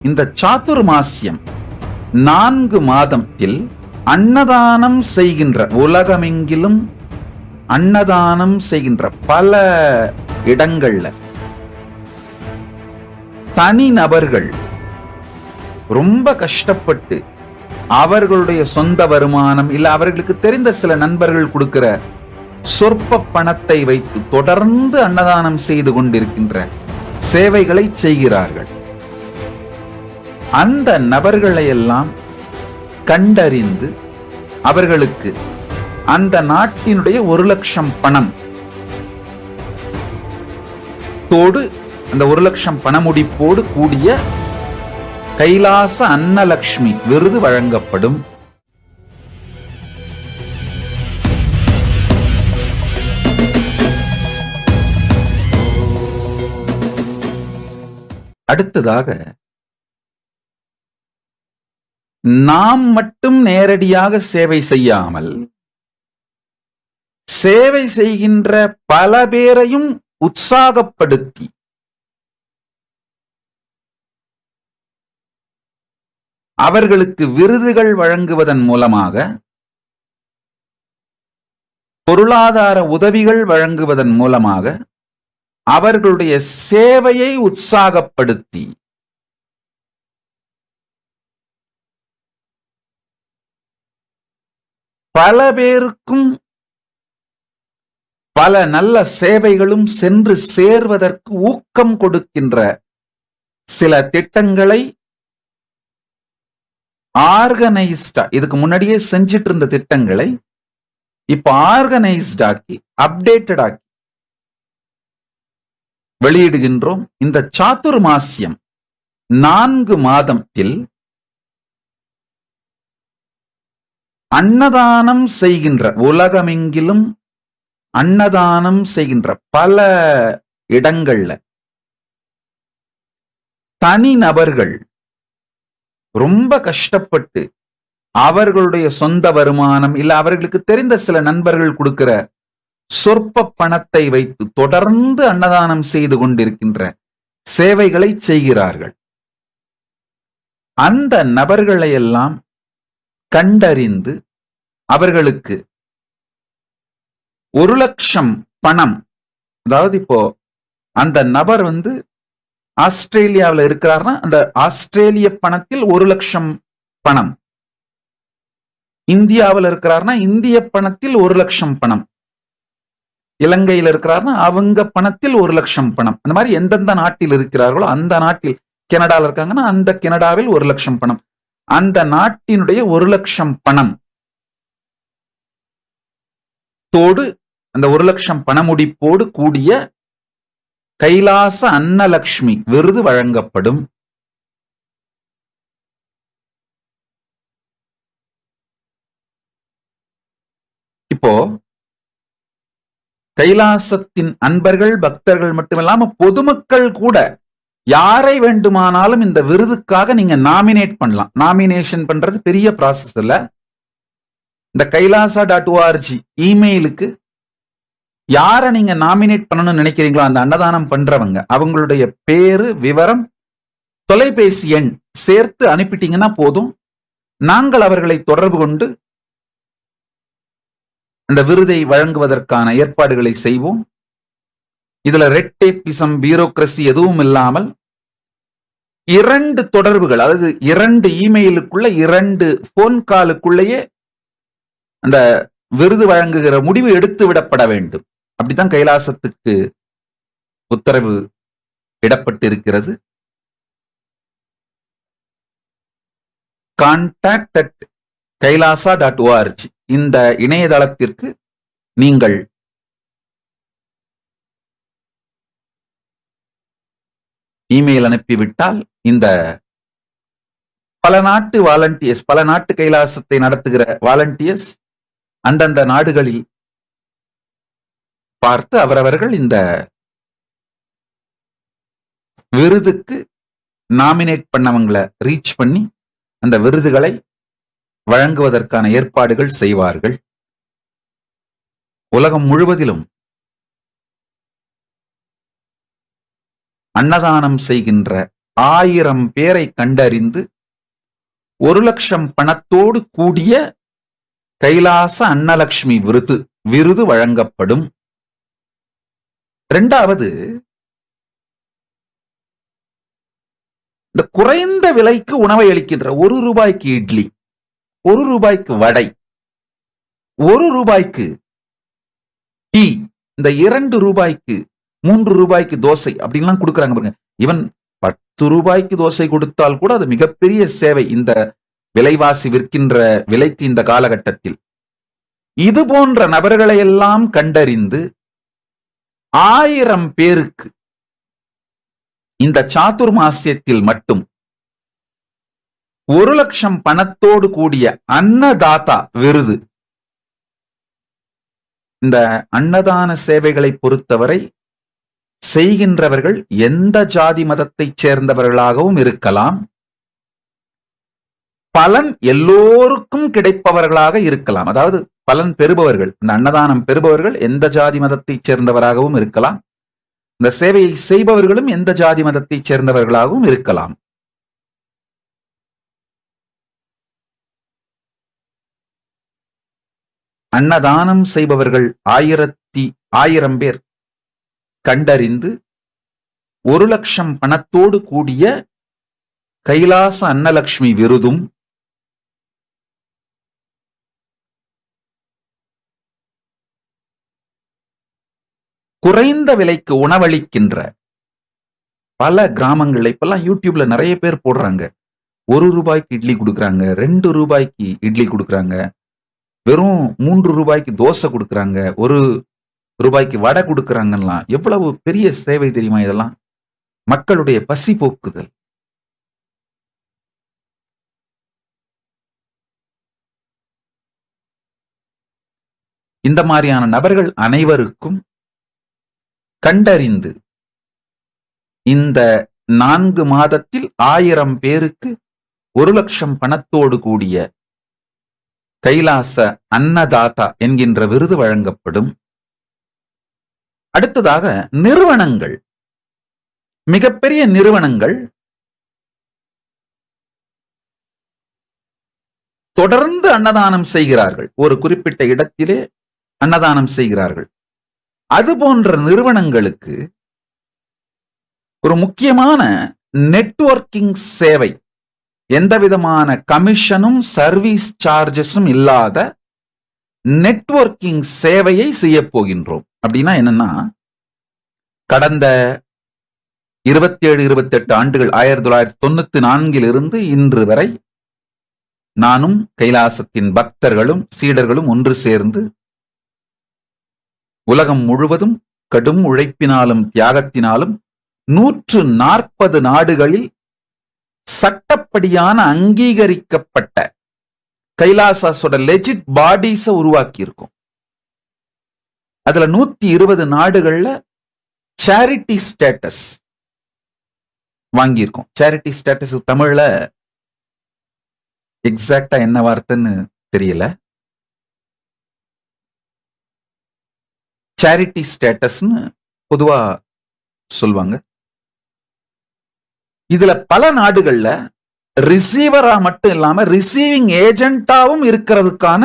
இந்த சாதுர்மாசியம் நான்கு மாதத்தில் அன்னதானம் செய்கின்ற உலகமெங்கிலும் அன்னதானம் செய்கின்ற பல இடங்கள்ல தனி நபர்கள் ரொம்ப கஷ்டப்பட்டு அவர்களுடைய சொந்த வருமானம் இல்ல அவர்களுக்கு தெரிந்த சில நண்பர்கள் கொடுக்கிற சொற்ப பணத்தை வைத்து தொடர்ந்து அன்னதானம் செய்து கொண்டிருக்கின்ற சேவைகளை செய்கிறார்கள் அந்த நபர்களை எல்லாம் கண்டறிந்து அவர்களுக்கு அந்த நாட்டினுடைய ஒரு லட்சம் பணம் தோடு அந்த ஒரு லட்சம் பணமுடிப்போடு கூடிய கைலாச அன்னலக்ஷ்மி விருது வழங்கப்படும் அடுத்ததாக நாம் மட்டும் நேரடியாக சேவை செய்யாமல் சேவை செய்கின்ற பல பேரையும் உற்சாகப்படுத்தி அவர்களுக்கு விருதுகள் வழங்குவதன் மூலமாக பொருளாதார உதவிகள் வழங்குவதன் மூலமாக அவர்களுடைய சேவையை உற்சாகப்படுத்தி பல பேருக்கும் பல நல்ல சேவைகளும் சென்று சேர்வதற்கு ஊக்கம் கொடுக்கின்ற சில திட்டங்களை ஆர்கனைஸ்டா இதுக்கு முன்னாடியே செஞ்சிட்டு இருந்த திட்டங்களை இப்ப ஆர்கனைஸ்ட் ஆக்கி அப்டேட்டட் ஆக்கி வெளியிடுகின்றோம் இந்த சாதுர்மாசியம் நான்கு மாதத்தில் அன்னதானம் செய்கின்ற உலகமெங்கிலும் அன்னதானம் செய்கின்ற பல இடங்கள்ல தனி நபர்கள் ரொம்ப கஷ்டப்பட்டு அவர்களுடைய சொந்த வருமானம் இல்ல அவர்களுக்கு தெரிந்த சில நண்பர்கள் கொடுக்கிற சொற்ப பணத்தை வைத்து தொடர்ந்து அன்னதானம் செய்து கொண்டிருக்கின்ற சேவைகளை செய்கிறார்கள் அந்த நபர்களை எல்லாம் கண்டறிந்து அவர்களுக்கு ஒரு லட்சம் பணம் அதாவது இப்போ அந்த நபர் வந்து ஆஸ்திரேலியாவில் இருக்கிறார்னா அந்த ஆஸ்திரேலிய பணத்தில் ஒரு லட்சம் பணம் இந்தியாவில் இருக்கிறார்னா இந்திய பணத்தில் ஒரு லட்சம் பணம் இலங்கையில் இருக்கிறார்னா அவங்க பணத்தில் ஒரு லட்சம் பணம் அந்த மாதிரி எந்தெந்த நாட்டில் இருக்கிறார்களோ அந்த நாட்டில் கனடாவில் இருக்காங்கன்னா அந்த கனடாவில் ஒரு லட்சம் பணம் அந்த நாட்டினுடைய ஒரு லட்சம் பணம் தோடு அந்த ஒரு லட்சம் பணமுடிப்போடு கூடிய கைலாச அன்னலக்ஷ்மி விருது வழங்கப்படும் இப்போ கைலாசத்தின் அன்பர்கள் பக்தர்கள் மட்டுமில்லாம பொதுமக்கள் கூட யாரை வேண்டுமானாலும் இந்த விருதுக்காக நீங்க நாமினேட் பண்ணலாம் நாமினேஷன் பண்றது பெரிய ப்ராசஸ் இல்ல இந்த கைலாசா டாட் ஓஆர்ஜி இமெயிலுக்கு யாரை நீங்க நாமினேட் பண்ணணும்னு நினைக்கிறீங்களோ அந்த அன்னதானம் பண்றவங்க அவங்களுடைய பேரு விவரம் தொலைபேசி எண் சேர்த்து அனுப்பிட்டீங்கன்னா போதும் நாங்கள் அவர்களை தொடர்பு கொண்டு அந்த விருதை வழங்குவதற்கான ஏற்பாடுகளை செய்வோம் இதுல ரெட் டேப்பிசம் பியூரோக்ரசி எதுவும் இல்லாமல் இரண்டு தொடர்புகள் அதாவது இரண்டு இமெயிலுக்குள்ள இரண்டு போன் காலுக்குள்ளேயே அந்த விருது வழங்குகிற முடிவு எடுத்து விடப்பட வேண்டும் அப்படித்தான் கைலாசத்துக்கு உத்தரவு இடப்பட்டிருக்கிறது contact at Kailasa dot O R G இந்த இணையதளத்திற்கு நீங்கள் இமெயில் அனுப்பிவிட்டால் இந்த பல நாட்டு வாலண்டியர்ஸ் பல நாட்டு கைலாசத்தை நடத்துகிற வாலண்டியர்ஸ் அந்தந்த நாடுகளில் பார்த்து அவரவர்கள் இந்த விருதுக்கு நாமினேட் பண்ணவங்களை ரீச் பண்ணி அந்த விருதுகளை வழங்குவதற்கான ஏற்பாடுகள் செய்வார்கள் உலகம் முழுவதிலும் அன்னதானம் செய்கின்ற ஆயிரம் பேரை கண்டறிந்து ஒரு லட்சம் பணத்தோடு கூடிய கைலாச அன்னலட்சுமி விருது விருது வழங்கப்படும் இரண்டாவது இந்த குறைந்த விலைக்கு உணவை அளிக்கின்ற ஒரு ரூபாய்க்கு இட்லி ஒரு ரூபாய்க்கு வடை ஒரு ரூபாய்க்கு டீ இந்த இரண்டு ரூபாய்க்கு மூன்று ரூபாய்க்கு தோசை அப்படின்லாம் கொடுக்குறாங்க பாருங்க ஈவன் பத்து ரூபாய்க்கு தோசை கொடுத்தால் கூட அது மிகப்பெரிய சேவை இந்த விலைவாசி விற்கின்ற விலைக்கு இந்த காலகட்டத்தில் இது போன்ற நபர்களை எல்லாம் கண்டறிந்து ஆயிரம் பேருக்கு இந்த சாதுர்மாசியத்தில் மட்டும் ஒரு லட்சம் பணத்தோடு கூடிய அன்னதாதா விருது இந்த அன்னதான சேவைகளை பொறுத்தவரை செய்கின்றவர்கள் எந்த ஜாதி மதத்தைச் சேர்ந்தவர்களாகவும் இருக்கலாம் பலன் எல்லோருக்கும் கிடைப்பவர்களாக இருக்கலாம் அதாவது பலன் பெறுபவர்கள் இந்த அன்னதானம் பெறுபவர்கள் எந்த ஜாதி மதத்தைச் சேர்ந்தவராகவும் இருக்கலாம் இந்த சேவையை செய்பவர்களும் எந்த ஜாதி மதத்தைச் சேர்ந்தவர்களாகவும் இருக்கலாம் அன்னதானம் செய்பவர்கள் ஆயிரத்தி ஆயிரம் பேர் கண்டறிந்து ஒரு லட்சம் பணத்தோடு கூடிய கைலாச அன்னலட்சுமி விருதும் குறைந்த விலைக்கு உணவளிக்கின்ற பல கிராமங்கள்ல இப்பெல்லாம் யூடியூப்ல நிறைய பேர் போடுறாங்க ஒரு ரூபாய்க்கு இட்லி கொடுக்குறாங்க ரெண்டு ரூபாய்க்கு இட்லி கொடுக்குறாங்க வெறும் மூன்று ரூபாய்க்கு தோசை கொடுக்குறாங்க ஒரு ரூபாய்க்கு வடை கொடுக்குறாங்கலாம் எவ்வளவு பெரிய சேவை தெரியுமா இதெல்லாம் மக்களுடைய பசி போக்குதல் இந்த மாதிரியான நபர்கள் அனைவருக்கும் கண்டறிந்து இந்த நான்கு மாதத்தில் ஆயிரம் பேருக்கு ஒரு லட்சம் பணத்தோடு கூடிய கைலாச அன்னதாதா என்கின்ற விருது வழங்கப்படும் அடுத்ததாக நிறுவனங்கள் மிகப்பெரிய நிறுவனங்கள் தொடர்ந்து அன்னதானம் செய்கிறார்கள் ஒரு குறிப்பிட்ட இடத்திலே அன்னதானம் செய்கிறார்கள் அது போன்ற நிறுவனங்களுக்கு ஒரு முக்கியமான நெட்வொர்க்கிங் சேவை எந்த விதமான கமிஷனும் சர்வீஸ் சார்ஜஸும் இல்லாத நெட்வொர்க்கிங் சேவையை செய்ய போகின்றோம் அப்படின்னா என்னன்னா கடந்த இருபத்தி ஏழு இருபத்தி எட்டு ஆண்டுகள் ஆயிரத்தி தொள்ளாயிரத்தி தொண்ணூத்தி நான்கில் இருந்து இன்று வரை நானும் கைலாசத்தின் பக்தர்களும் சீடர்களும் ஒன்று சேர்ந்து உலகம் முழுவதும் கடும் உழைப்பினாலும் தியாகத்தினாலும் நூற்று நாற்பது நாடுகளில் சட்டப்படியான அங்கீகரிக்கப்பட்ட கைலாசாஸோட லெஜிட் பாடிஸ உருவாக்கி இருக்கும் அதுல நூத்தி இருபது நாடுகள்ல சேரிட்டி ஸ்டேட்டஸ் வாங்கியிருக்கோம் சேரிட்டி ஸ்டேட்டஸ் தமிழ்ல எக்ஸாக்டா என்ன வார்த்தைன்னு தெரியல சேரிட்டி ஸ்டேட்டஸ்னு பொதுவா சொல்லுவாங்க இதுல பல நாடுகள்ல ரிசீவரா மட்டும் இல்லாம ரிசீவிங் ஏஜென்ட்டாவும் இருக்கிறதுக்கான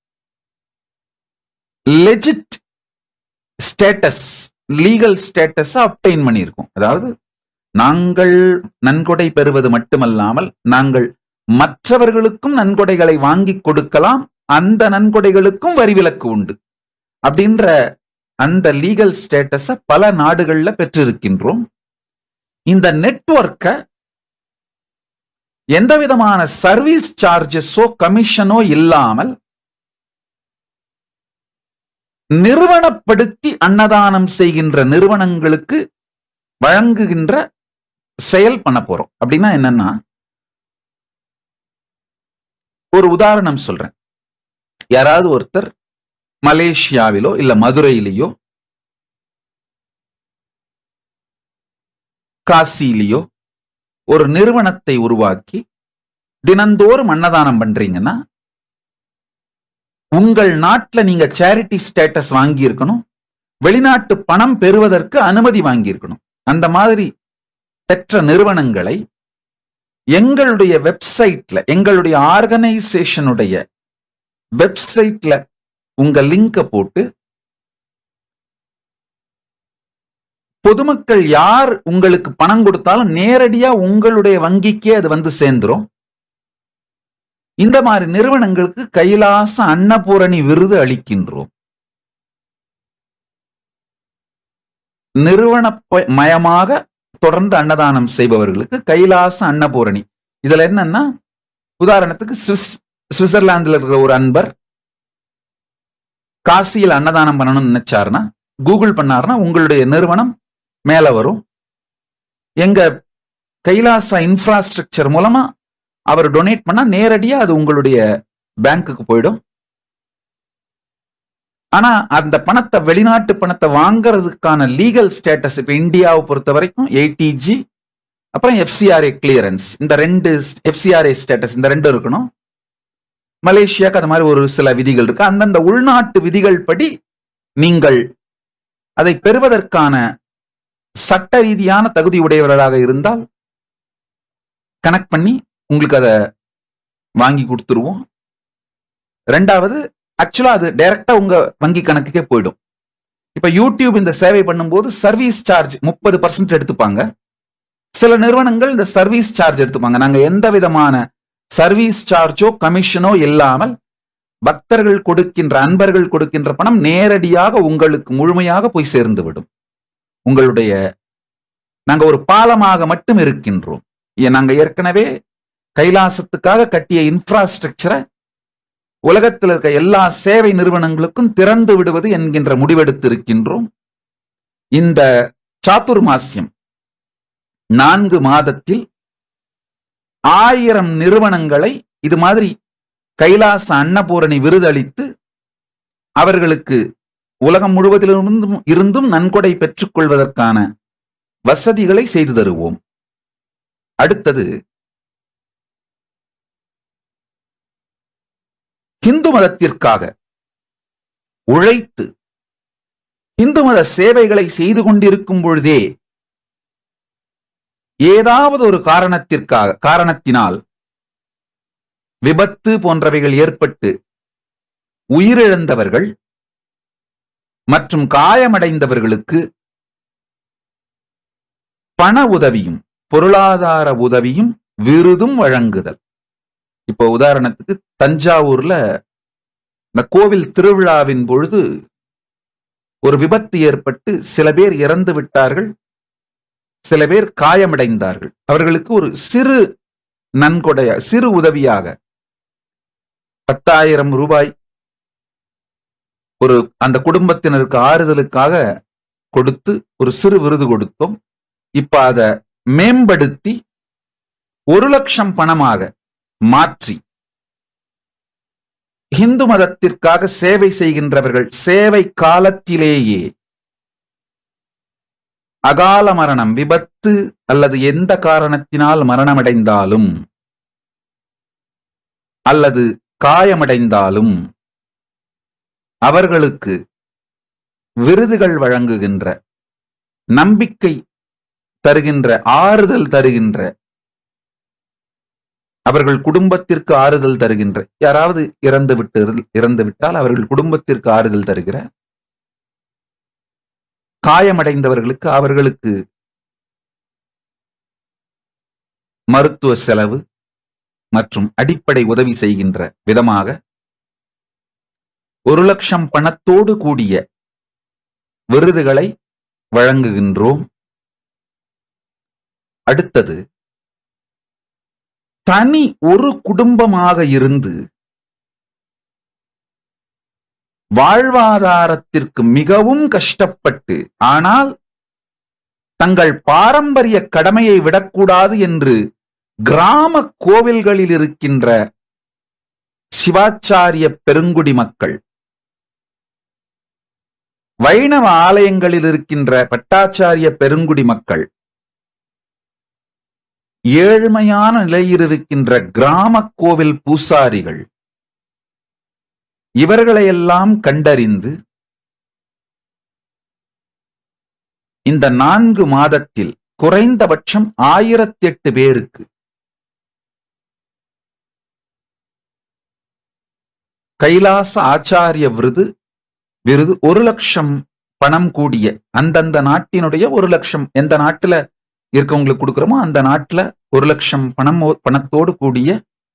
legit status legal status obtain பண்ணியிருக்கோம் அதாவது நாங்கள் நன்கொடை பெறுவது மட்டுமல்லாமல் நாங்கள் மற்றவர்களுக்கும் நன்கொடைகளை வாங்கி கொடுக்கலாம் அந்த நன்கொடைகளுக்கும் வரி விலக்கு உண்டு அப்படின்ற அந்த லீகல் ஸ்டேட்டஸ பல நாடுகள்ல பெற்றிருக்கின்றோம் இந்த நெட்வொர்க்க எந்த விதமான சர்வீஸ் சார்ஜஸோ கமிஷனோ இல்லாமல் நிறுவனப்படுத்தி அன்னதானம் செய்கின்ற நிறுவனங்களுக்கு வழங்குகின்ற செயல் பண்ண போறோம் அப்படின்னா என்னன்னா ஒரு உதாரணம் சொல்றேன் யாராவது ஒருத்தர் மலேசியாவிலோ இல்ல மதுரையிலேயோ காசிலேயோ ஒரு நிறுவனத்தை உருவாக்கி தினந்தோறும் அன்னதானம் பண்றீங்கன்னா உங்கள் நாட்டுல நீங்க சேரிட்டி ஸ்டேட்டஸ் வாங்கி இருக்கணும் வெளிநாட்டு பணம் பெறுவதற்கு அனுமதி வாங்கி இருக்கணும் அந்த மாதிரி பெற்ற நிறுவனங்களை எங்களுடைய வெப்சைட்ல எங்களுடைய ஆர்கனைசேஷனுடைய வெப்சைட்ல உங்க லிங்க போட்டு பொதுமக்கள் யார் உங்களுக்கு பணம் கொடுத்தாலும் நேரடியா உங்களுடைய வங்கிக்கே அது வந்து சேர்ந்துரும் இந்த மாதிரி நிறுவனங்களுக்கு கைலாச அன்னபூரணி விருது அளிக்கின்றோம் நிறுவன ப- மயமாக தொடர்ந்து அன்னதானம் செய்பவர்களுக்கு கைலாச அன்னபூரணி இதுல என்னன்னா உதாரணத்துக்கு சுவிஸ் சுவிட்சர்லாந்துல இருக்கிற ஒரு அன்பர் காசியில் அன்னதானம் பண்ணணும்னு நினைச்சாருன்னா கூகுள் பண்ணாருன்னா உங்களுடைய நிறுவனம் மேல வரும் எங்க கைலாசா இன்ஃப்ராஸ்ட்ரக்சர் மூலமா அவர் டொனேட் பண்ணா நேரடியா அது உங்களுடைய பேங்க்குக்கு போயிடும் ஆனா அந்த பணத்தை வெளிநாட்டு பணத்தை வாங்குறதுக்கான லீகல் ஸ்டேட்டஸ் இப்ப இந்தியாவை பொறுத்த வரைக்கும் ஏடிஜி அப்புறம் எஃப்சிஆர்ஏ கிளியரன்ஸ் இந்த ரெண்டு எஃப்சிஆர்ஏ ஸ்டேட்டஸ் இந்த ரெண்டும் இருக்கணும் மலேசியாக்கு அது மாதிரி ஒரு சில விதிகள் இருக்கு அந்தந்த உள்நாட்டு விதிகள் படி நீங்கள் அதை பெறுவதற்கான சட்ட ரீதியான தகுதி உடையவர்களாக இருந்தால் கனெக்ட் பண்ணி உங்களுக்கு அதை வாங்கி கொடுத்துருவோம் ரெண்டாவது ஆக்சுவலா அது டைரக்டா உங்க வங்கி கணக்குக்கே போயிடும் இப்ப யூடியூப் இந்த சேவை பண்ணும்போது சர்வீஸ் சார்ஜ் முப்பது பர்சன்ட் எடுத்துப்பாங்க சில நிறுவனங்கள் இந்த சர்வீஸ் சார்ஜ் எடுத்துப்பாங்க நாங்க எந்த விதமான சர்வீஸ் சார்ஜோ கமிஷனோ இல்லாமல் பக்தர்கள் கொடுக்கின்ற அன்பர்கள் கொடுக்கின்ற பணம் நேரடியாக உங்களுக்கு முழுமையாக போய் சேர்ந்து விடும் உங்களுடைய நாங்க ஒரு பாலமாக மட்டும் இருக்கின்றோம் ஏ- நாங்க ஏற்கனவே கைலாசத்துக்காக கட்டிய இன்ஃப்ராஸ்ட்ரக்சரை உலகத்தில் இருக்க எல்லா சேவை நிறுவனங்களுக்கும் திறந்து விடுவது என்கின்ற முடிவெடுத்திருக்கின்றோம் இந்த சாத்துர்மாசியம் நான்கு மாதத்தில் ஆயிரம் நிறுவனங்களை இது மாதிரி கைலாச அன்னபூரணி விருதளித்து அவர்களுக்கு உலகம் முழுவதிலிருந்தும் இருந்தும் நன்கொடை பெற்றுக் கொள்வதற்கான வசதிகளை செய்து தருவோம் அடுத்தது இந்து மதத்திற்காக உழைத்து இந்து மத சேவைகளை செய்து கொண்டிருக்கும் பொழுதே ஏதாவது ஒரு காரணத்திற்காக காரணத்தினால் விபத்து போன்றவைகள் ஏற்பட்டு உயிரிழந்தவர்கள் மற்றும் காயமடைந்தவர்களுக்கு பண உதவியும் பொருளாதார உதவியும் விருதும் வழங்குதல் இப்போ உதாரணத்துக்கு தஞ்சாவூர்ல இந்த கோவில் திருவிழாவின் பொழுது ஒரு விபத்து ஏற்பட்டு சில பேர் இறந்து விட்டார்கள் சில பேர் காயமடைந்தார்கள் அவர்களுக்கு ஒரு சிறு நன்கொடைய சிறு உதவியாக பத்தாயிரம் ரூபாய் ஒரு அந்த குடும்பத்தினருக்கு ஆறுதலுக்காக கொடுத்து ஒரு சிறு விருது கொடுத்தோம் இப்ப அதை மேம்படுத்தி ஒரு லட்சம் பணமாக மாற்றி இந்து மதத்திற்காக சேவை செய்கின்றவர்கள் சேவை காலத்திலேயே அகால மரணம் விபத்து அல்லது எந்த காரணத்தினால் மரணமடைந்தாலும் அல்லது காயமடைந்தாலும் அவர்களுக்கு விருதுகள் வழங்குகின்ற நம்பிக்கை தருகின்ற ஆறுதல் தருகின்ற அவர்கள் குடும்பத்திற்கு ஆறுதல் தருகின்ற யாராவது இறந்து விட்டு இறந்து விட்டால் அவர்கள் குடும்பத்திற்கு ஆறுதல் தருகிற காயமடைந்தவர்களுக்கு அவர்களுக்கு மருத்துவ செலவு மற்றும் அடிப்படை உதவி செய்கின்ற விதமாக ஒரு லட்சம் பணத்தோடு கூடிய விருதுகளை வழங்குகின்றோம் அடுத்தது தனி ஒரு குடும்பமாக இருந்து வாழ்வாதாரத்திற்கு மிகவும் கஷ்டப்பட்டு ஆனால் தங்கள் பாரம்பரிய கடமையை விடக்கூடாது என்று கிராம கோவில்களில் இருக்கின்ற சிவாச்சாரிய பெருங்குடி மக்கள் வைணவ ஆலயங்களில் இருக்கின்ற பட்டாச்சாரிய பெருங்குடி மக்கள் ஏழ்மையான நிலையில் இருக்கின்ற கிராம கோவில் பூசாரிகள் இவர்களையெல்லாம் கண்டறிந்து இந்த நான்கு மாதத்தில் குறைந்தபட்சம் ஆயிரத்தி எட்டு பேருக்கு கைலாச ஆச்சாரிய விருது விருது ஒரு லட்சம் பணம் கூடிய அந்தந்த நாட்டினுடைய ஒரு லட்சம் எந்த நாட்டுல இருக்கவங்களுக்கு கொடுக்குறோமோ அந்த நாட்டுல ஒரு லட்சம் பணம் பணத்தோடு கூடிய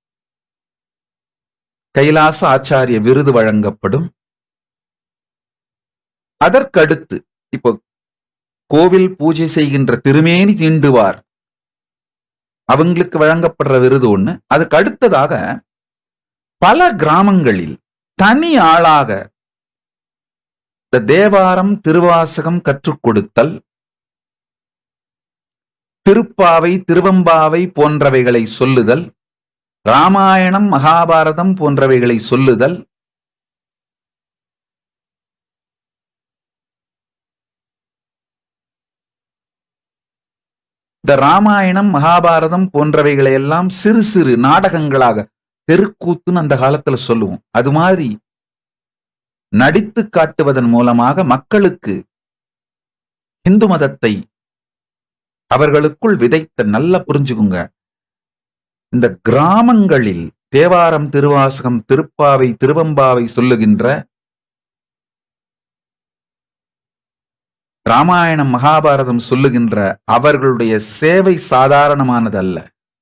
கைலாச ஆச்சாரிய விருது வழங்கப்படும் அதற்கடுத்து இப்போ கோவில் பூஜை செய்கின்ற திருமேனி தீண்டுவார் அவங்களுக்கு வழங்கப்படுற விருது ஒண்ணு அதுக்கு அடுத்ததாக பல கிராமங்களில் தனி ஆளாக இந்த தேவாரம் திருவாசகம் கற்றுக் கொடுத்தல் திருப்பாவை திருவம்பாவை போன்றவைகளை சொல்லுதல் ராமாயணம் மகாபாரதம் போன்றவைகளை சொல்லுதல் இந்த ராமாயணம் மகாபாரதம் போன்றவைகளை எல்லாம் சிறு சிறு நாடகங்களாக தெருக்கூத்துன்னு அந்த காலத்துல சொல்லுவோம் அது மாதிரி நடித்து காட்டுவதன் மூலமாக மக்களுக்கு இந்து மதத்தை அவர்களுக்குள் விதைத்த நல்ல புரிஞ்சுக்குங்க இந்த கிராமங்களில் தேவாரம் திருவாசகம் திருப்பாவை திருவம்பாவை சொல்லுகின்ற ராமாயணம் மகாபாரதம் சொல்லுகின்ற அவர்களுடைய சேவை சாதாரணமானதல்ல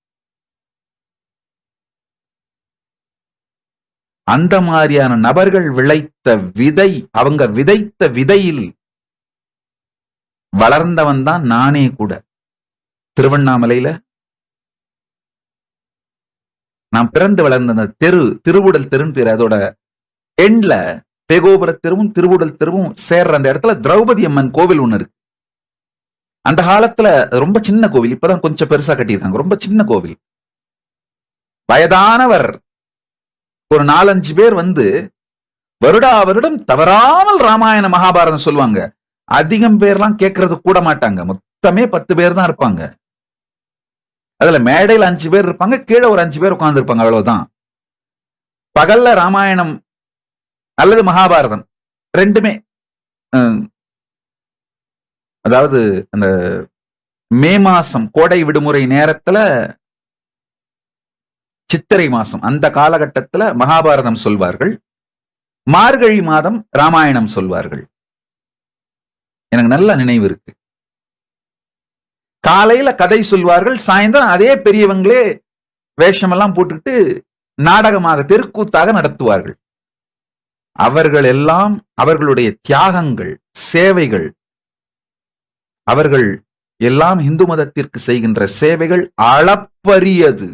அந்த மாதிரியான நபர்கள் விளைத்த விதை அவங்க விதைத்த விதையில் வளர்ந்தவன் தான் நானே கூட திருவண்ணாமலையில நான் பிறந்து வளர்ந்த அந்த தெரு திருவுடல் தெருன்னு பேர் அதோட எண்ட்ல பேகோபுர தெருவும் திருவுடல் தெருவும் சேர்ற அந்த இடத்துல திரௌபதி அம்மன் கோவில் ஒண்ணு இருக்கு அந்த காலத்துல ரொம்ப சின்ன கோவில் இப்பதான் கொஞ்சம் பெருசா கட்டியிருக்காங்க ரொம்ப சின்ன கோவில் வயதானவர் ஒரு நாலஞ்சு பேர் வந்து வருடா வருடம் தவறாமல் ராமாயண மகாபாரதம் சொல்லுவாங்க அதிகம் பேர்லாம் கேட்கறது கூட மாட்டாங்க மொத்தமே பத்து பேர் தான் இருப்பாங்க அதுல மேடையில் அஞ்சு பேர் இருப்பாங்க கீழே ஒரு அஞ்சு பேர் உட்கார்ந்து இருப்பாங்க அவ்வளவுதான் பகல்ல ராமாயணம் அல்லது மகாபாரதம் ரெண்டுமே அதாவது அந்த மே மாசம் கோடை விடுமுறை நேரத்துல சித்திரை மாசம் அந்த காலகட்டத்துல மகாபாரதம் சொல்வார்கள் மார்கழி மாதம் ராமாயணம் சொல்வார்கள் எனக்கு நல்ல நினைவு இருக்கு காலையில கதை சொல்வார்கள் சாயந்தரம் அதே பெரியவங்களே வேஷமெல்லாம் போட்டுக்கிட்டு நாடகமாக தெருக்கூத்தாக நடத்துவார்கள் அவர்கள் எல்லாம் அவர்களுடைய தியாகங்கள் சேவைகள் அவர்கள் எல்லாம் இந்து மதத்திற்கு செய்கின்ற சேவைகள் அளப்பரியது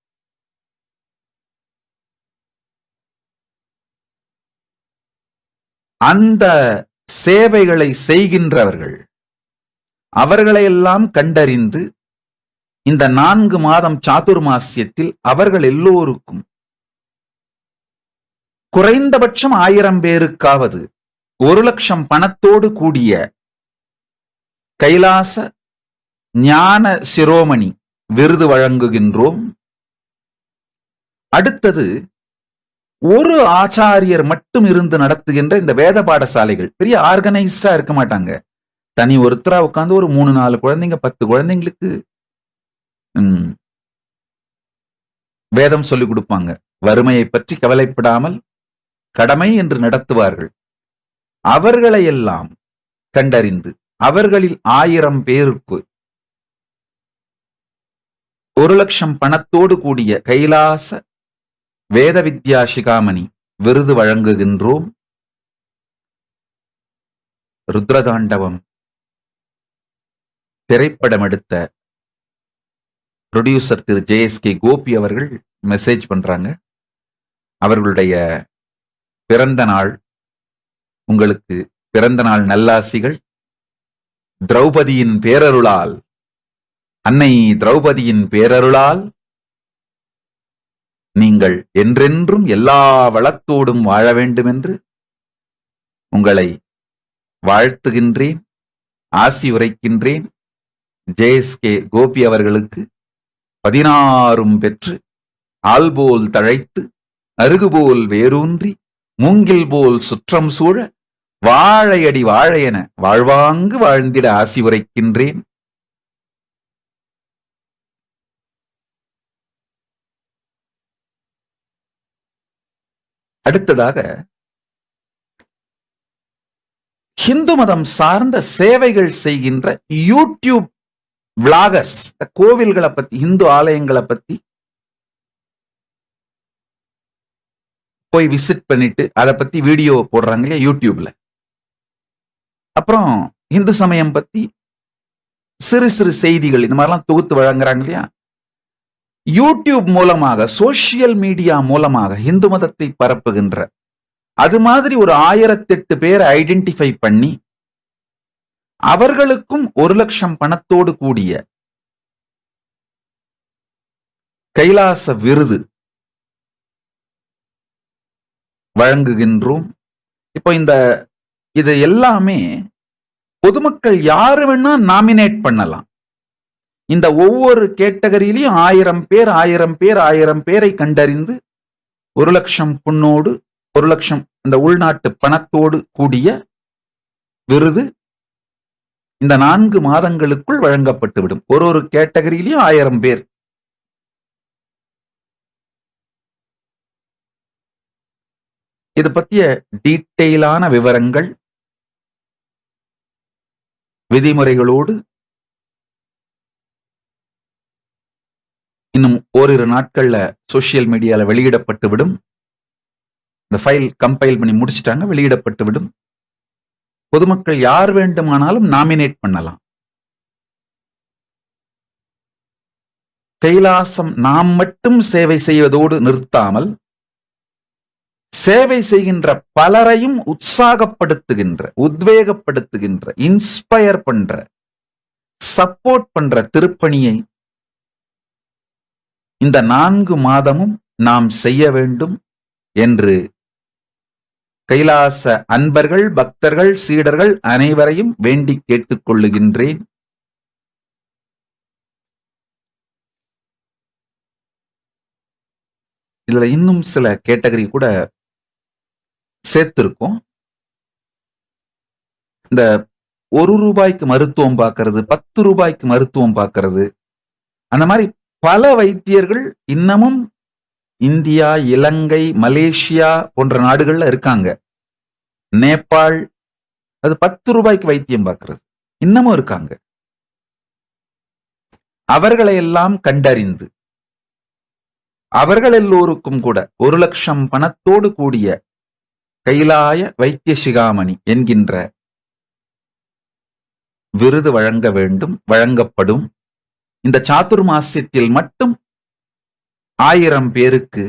அந்த சேவைகளை செய்கின்றவர்கள் அவர்களையெல்லாம் கண்டறிந்து இந்த நான்கு மாதம் சாதுர்மாசியத்தில் அவர்கள் எல்லோருக்கும் குறைந்தபட்சம் ஆயிரம் பேருக்காவது ஒரு லட்சம் பணத்தோடு கூடிய கைலாச ஞான சிரோமணி விருது வழங்குகின்றோம் அடுத்தது ஒரு ஆச்சாரியர் மட்டும் இருந்து நடத்துகின்ற இந்த வேத பாடசாலைகள் பெரிய ஆர்கனைஸ்டா இருக்க மாட்டாங்க தனி ஒருத்தரா உட்காந்து ஒரு மூணு நாலு குழந்தைங்க பத்து குழந்தைங்களுக்கு வேதம் சொல்லிக் கொடுப்பாங்க வறுமையை பற்றி கவலைப்படாமல் கடமை என்று நடத்துவார்கள் அவர்களை எல்லாம் கண்டறிந்து அவர்களில் ஆயிரம் பேருக்கு ஒரு லட்சம் பணத்தோடு கூடிய கைலாச வேத வித்யா சிகாமணி விருது வழங்குகின்றோம் ருத்ரதாண்டவம் திரைப்படம் எடுத்த ப்ரொடியூசர் திரு ஜேஎஸ்கே கோபி அவர்கள் மெசேஜ் பண்றாங்க அவர்களுடைய பிறந்த நாள் உங்களுக்கு பிறந்த நாள் நல்லாசிகள் திரௌபதியின் பேரருளால் அன்னை திரௌபதியின் பேரருளால் நீங்கள் என்றென்றும் எல்லா வளத்தோடும் வாழ வேண்டும் என்று உங்களை வாழ்த்துகின்றேன் ஆசி உரைக்கின்றேன் ஜேஎஸ்கே கோபி அவர்களுக்கு பதினாறும் பெற்று ஆள்போல் தழைத்து அருகுபோல் வேரூன்றி மூங்கில் போல் சுற்றம் சூழ வாழையடி வாழையென வாழ்வாங்கு வாழ்ந்திட ஆசி உரைக்கின்றேன் அடுத்ததாக ஹிந்து மதம் சார்ந்த சேவைகள் செய்கின்ற யூடியூப் விளாகர்ஸ் கோவில்களை பத்தி இந்து ஆலயங்களை பத்தி போய் விசிட் பண்ணிட்டு அதை பத்தி வீடியோ போடுறாங்க இல்லையா யூடியூப்ல அப்புறம் இந்து சமயம் பத்தி சிறு சிறு செய்திகள் இந்த மாதிரிலாம் தொகுத்து வழங்குறாங்க இல்லையா யூடியூப் மூலமாக சோசியல் மீடியா மூலமாக இந்து மதத்தை பரப்புகின்ற அது மாதிரி ஒரு ஆயிரத்தெட்டு பேரை ஐடென்டிஃபை பண்ணி அவர்களுக்கும் ஒரு லட்சம் பணத்தோடு கூடிய கைலாச விருது வழங்குகின்றோம் இப்போ இந்த இது எல்லாமே பொதுமக்கள் யாரு வேணா நாமினேட் பண்ணலாம் இந்த ஒவ்வொரு கேட்டகரியிலையும் ஆயிரம் பேர் ஆயிரம் பேர் ஆயிரம் பேரை கண்டறிந்து ஒரு லட்சம் பொண்ணோடு ஒரு லட்சம் இந்த உள்நாட்டு பணத்தோடு கூடிய விருது இந்த நான்கு மாதங்களுக்குள் வழங்கப்பட்டுவிடும் ஒரு ஒரு கேட்டகரியிலையும் ஆயிரம் பேர் இது பற்றிய டீட்டெயிலான விவரங்கள் விதிமுறைகளோடு இன்னும் ஓரிரு நாட்கள்ல சோசியல் மீடியால வெளியிடப்பட்டு விடும் இந்த ஃபைல் கம்பைல் பண்ணி முடிச்சிட்டாங்க வெளியிடப்பட்டு விடும் பொதுமக்கள் யார் வேண்டுமானாலும் நாமினேட் பண்ணலாம் கைலாசம் நாம் மட்டும் சேவை செய்வதோடு நிறுத்தாமல் சேவை செய்கின்ற பலரையும் உற்சாகப்படுத்துகின்ற உத்வேகப்படுத்துகின்ற இன்ஸ்பயர் பண்ற சப்போர்ட் பண்ற திருப்பணியை இந்த நான்கு மாதமும் நாம் செய்ய வேண்டும் என்று கைலாச அன்பர்கள் பக்தர்கள் சீடர்கள் அனைவரையும் வேண்டி கேட்டுக்கொள்ளுகின்றேன் இதுல இன்னும் சில கேட்டகரி கூட சேர்த்திருக்கோம் இந்த ஒரு ரூபாய்க்கு மருத்துவம் பார்க்கறது பத்து ரூபாய்க்கு மருத்துவம் பார்க்கறது அந்த மாதிரி பல வைத்தியர்கள் இன்னமும் இந்தியா இலங்கை மலேசியா போன்ற நாடுகள்ல இருக்காங்க நேபாள் அது பத்து ரூபாய்க்கு வைத்தியம் பார்க்கறது இன்னமும் இருக்காங்க அவர்களை எல்லாம் கண்டறிந்து அவர்கள் எல்லோருக்கும் கூட ஒரு லட்சம் பணத்தோடு கூடிய கைலாய வைத்திய சிகாமணி என்கின்ற விருது வழங்க வேண்டும் வழங்கப்படும் இந்த சாத்துர்மாசியத்தில் மட்டும் ஆயிரம் பேருக்கு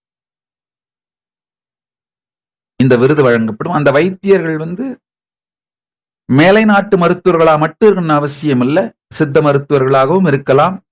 இந்த விருது வழங்கப்படும் அந்த வைத்தியர்கள் வந்து மேலை நாட்டு மருத்துவர்களா மட்டும் இருக்கணும்னு அவசியம் இல்ல சித்த மருத்துவர்களாகவும் இருக்கலாம்